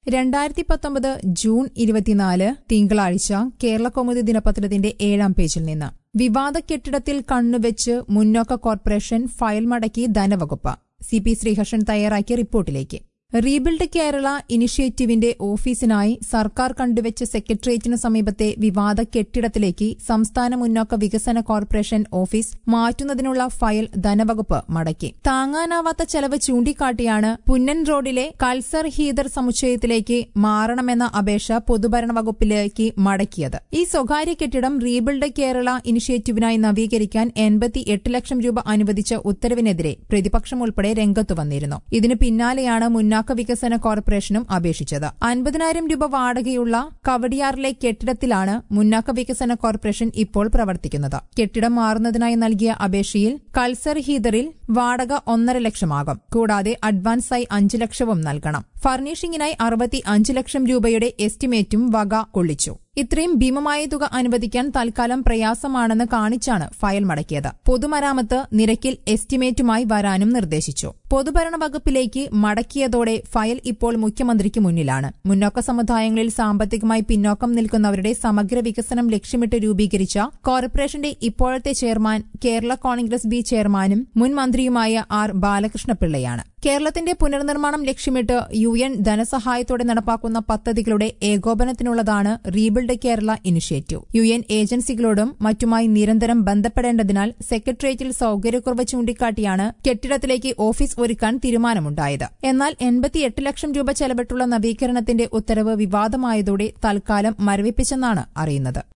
രണ്ടായിരത്തി പത്തൊമ്പത് ജൂൺ ഇരുപത്തിനാല് തിങ്കളാഴ്ച കേരള കൗമുദി ദിനപത്രത്തിന്റെ ഏഴാം പേജിൽ നിന്ന് വിവാദ കെട്ടിടത്തിൽ കണ്ണുവെച്ച് മുന്നോക്ക കോർപ്പറേഷൻ ഫയൽ മടക്കി ധനവകുപ്പ് സി പി ശ്രീഹർഷൻ തയ്യാറാക്കിയ റിപ്പോർട്ടിലേക്ക് റീബിൽഡ് കേരള ഇനിഷ്യേറ്റീവിന്റെ ഓഫീസിനായി സർക്കാർ കണ്ടുവച്ച സെക്രട്ടേറിയറ്റിന് സമീപത്തെ വിവാദ കെട്ടിടത്തിലേക്ക് സംസ്ഥാന മുന്നോക്ക വികസന കോർപ്പറേഷൻ ഓഫീസ് മാറ്റുന്നതിനുള്ള ഫയൽ ധനവകുപ്പ് മടക്കി താങ്ങാനാവാത്ത ചെലവ് ചൂണ്ടിക്കാട്ടിയാണ് പുന്നൻ റോഡിലെ കൾസർ ഹീദർ സമുച്ചയത്തിലേക്ക് മാറണമെന്ന അപേക്ഷ പൊതുഭരണ വകുപ്പിലേക്ക് മടക്കിയത് ഈ സ്വകാര്യ കെട്ടിടം റീബിൽഡ് കേരള ഇനിഷ്യേറ്റീവിനായി നവീകരിക്കാൻ എൺപത്തി എട്ട് ലക്ഷം രൂപ അനുവദിച്ച ഉത്തരവിനെതിരെ പ്രതിപക്ഷം ഉൾപ്പെടെ രംഗത്തു വന്നിരുന്നു ഇതിന് പിന്നാലെയാണ് മുന്നാക്ക വികസന കോർപ്പറേഷനും അപേക്ഷിച്ചത് അൻപതിനായിരം രൂപ വാടകയുള്ള കവടിയാറിലെ കെട്ടിടത്തിലാണ് മുന്നാക്ക വികസന കോർപ്പറേഷൻ ഇപ്പോൾ പ്രവർത്തിക്കുന്നത് കെട്ടിടം മാറുന്നതിനായി നൽകിയ അപേക്ഷയിൽ കൾസർ ഹീദറിൽ വാടക ഒന്നര ലക്ഷമാകും കൂടാതെ അഡ്വാൻസായി അഞ്ച് ലക്ഷവും നൽകണം ഫർണിഷിംഗിനായി അറുപത്തി അഞ്ച് ലക്ഷം രൂപയുടെ എസ്റ്റിമേറ്റും വക കൊള്ളിച്ചു ഇത്രയും ഭീമമായ തുക അനുവദിക്കാൻ തൽക്കാലം പ്രയാസമാണെന്ന് കാണിച്ചാണ് ഫയൽ മടക്കിയത് പൊതുമരാമത്ത് നിരക്കിൽ എസ്റ്റിമേറ്റുമായി വരാനും നിർദ്ദേശിച്ചു പൊതുഭരണ വകുപ്പിലേക്ക് മടക്കിയതോടെ ഫയൽ ഇപ്പോൾ മുഖ്യമന്ത്രിക്ക് മുന്നിലാണ് മുന്നോക്ക സമുദായങ്ങളിൽ സാമ്പത്തികമായി പിന്നോക്കം നിൽക്കുന്നവരുടെ സമഗ്ര വികസനം ലക്ഷ്യമിട്ട് രൂപീകരിച്ച കോർപ്പറേഷന്റെ ഇപ്പോഴത്തെ ചെയർമാൻ കേരള കോൺഗ്രസ് ബി ചെയർമാനും മുൻ മന്ത്രിയുമായ ആർ ബാലകൃഷ്ണപിള്ളയാണ് കേരളത്തിന്റെ പുനർനിർമ്മാണം ലക്ഷ്യമിട്ട് യു എൻ ധനസഹായത്തോടെ നടപ്പാക്കുന്ന പദ്ധതികളുടെ ഏകോപനത്തിനുള്ളതാണ് rebuild Kerala initiative U N ഏജൻസികളോടും മറ്റുമായി നിരന്തരം ബന്ധപ്പെടേണ്ടതിനാൽ സെക്രട്ടേറിയറ്റിൽ സൌകര്യക്കുറവ് ചൂണ്ടിക്കാട്ടിയാണ് കെട്ടിടത്തിലേക്ക് ഓഫീസ് ഒരുക്കാൻ തീരുമാനമുണ്ടായത് എന്നാൽ എൺപത്തിയെട്ട് ലക്ഷം രൂപ ചെലവിട്ടുള്ള നവീകരണത്തിന്റെ ഉത്തരവ് വിവാദമായതോടെ തൽക്കാലം മരവിപ്പിച്ചെന്നാണ് അറിയുന്നത്